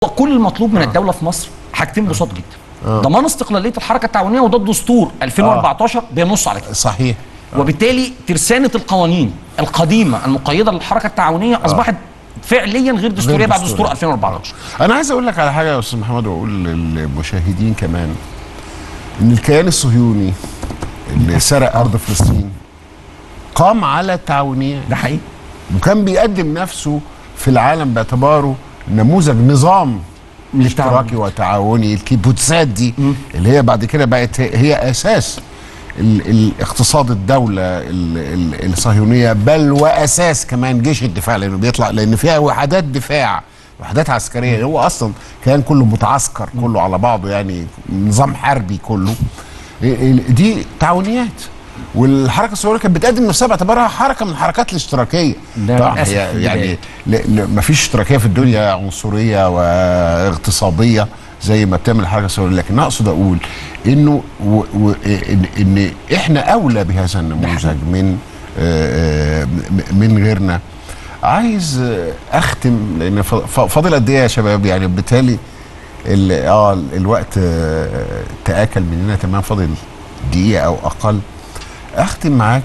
كل المطلوب من الدوله في مصر حاجتين بساط جدا ضمان استقلاليه الحركه التعاونيه وده الدستور 2014 بينص على كده صحيح وبالتالي ترسانه القوانين القديمه المقيده للحركه التعاونيه اصبحت فعليا غير دستوريه بعد دستورية. دستور 2014 انا عايز اقول لك على حاجه يا استاذ محمد واقول للمشاهدين كمان ان الكيان الصهيوني اللي سرق ارض فلسطين قام على التعاونيه ده حقيقي وكان بيقدم نفسه في العالم باعتباره نموذج نظام اشتراكي وتعاوني الكيبوتسات دي اللي هي بعد كده بقت هي- هي اساس ال- ال- اقتصاد الدوله ال- ال- الصهيونيه بل واساس كمان جيش الدفاع لانه بيطلع لان فيها وحدات دفاع وحدات عسكريه هو اصلا كان كله متعسكر كله على بعضه يعني نظام حربي كله ال- ال- دي تعاونيات والحركه الصهيونيه كانت بتقدم نفسها باعتبارها حركه من الحركات الاشتراكيه ده طبعا للأسف هي في يعني ما فيش اشتراكيه في الدنيا عنصريه واغتصابيه زي ما بتعمل الحركه الصهيونيه لكن اقصد اقول انه و و إن, ان احنا اولى بهذا النموذج من آه، آه، من غيرنا عايز آه، اختم لان ف- ف- فاضل قد ايه يا شباب يعني بالتالي ال- اه الوقت آه، تاكل مننا تمام فاضل دقيقه او اقل اختم معاك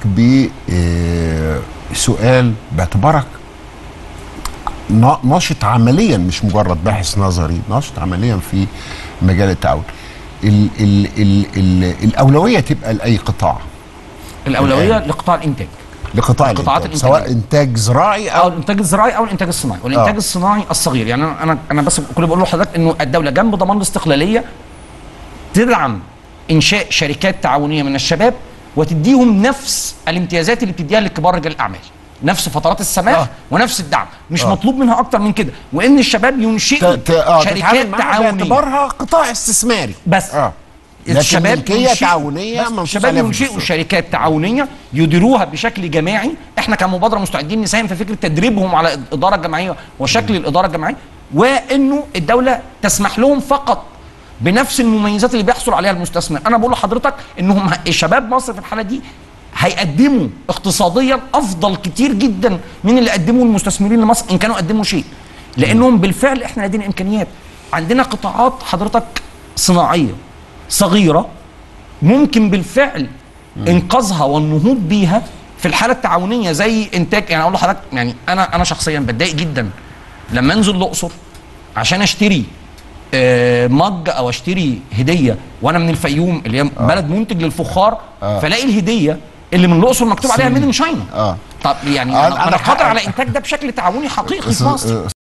بسؤال باعتبارك نا- ناشط عمليا مش مجرد باحث نظري ناشط عمليا في مجال التعاون ال ال ال ال الاولويه تبقى لاي قطاع الاولويه لقطاع الانتاج لقطاع القطاعات الانتاج سواء انتاج زراعي او او الانتاج الزراعي او الانتاج الصناعي والانتاج آه. الصناعي الصغير يعني انا انا انا بس كل بقول لحضرتك انه الدوله جنب ضمان الاستقلاليه تدعم انشاء شركات تعاونيه من الشباب وتديهم نفس الامتيازات اللي بتديها لكبار رجال الاعمال نفس فترات السماح آه. ونفس الدعم مش آه. مطلوب منها اكتر من كده وان الشباب ينشئوا ت- ت- آه، شركات تتعامل معاها تعاونيه باعتبارها قطاع استثماري بس اه لكن الشباب ملكيه ينشئوا- تعاونيه بس منصوص الشباب عليها في ينشئوا الدستور. شركات تعاونيه يديروها بشكل جماعي احنا كمبادره مستعدين نساهم في فكره تدريبهم على الاداره الجماعيه وشكل الاداره الجماعيه وانه الدوله تسمح لهم فقط بنفس المميزات اللي بيحصل عليها المستثمر انا بقول لحضرتك انهم ه- شباب مصر في الحاله دي هيقدموا اقتصاديا افضل كتير جدا من اللي قدموه المستثمرين لمصر ان كانوا قدموا شيء لانهم بالفعل احنا لدينا امكانيات عندنا قطاعات حضرتك صناعيه صغيره ممكن بالفعل انقاذها والنهوض بيها في الحاله التعاونيه زي انتاج يعني اقول لحضرتك يعني انا انا شخصيا بتضايق جدا لما انزل الاقصر عشان اشتري آه، مج او اشتري هديه وانا من الفيوم اللي هي بلد منتج للفخار فلاقي الهديه اللي من الاقصر مكتوب عليها ميد ان شاينا اه طب يعني أنا- انا أنا أنا قادر حق- على انتاج ده بشكل تعاوني حقيقي في مصر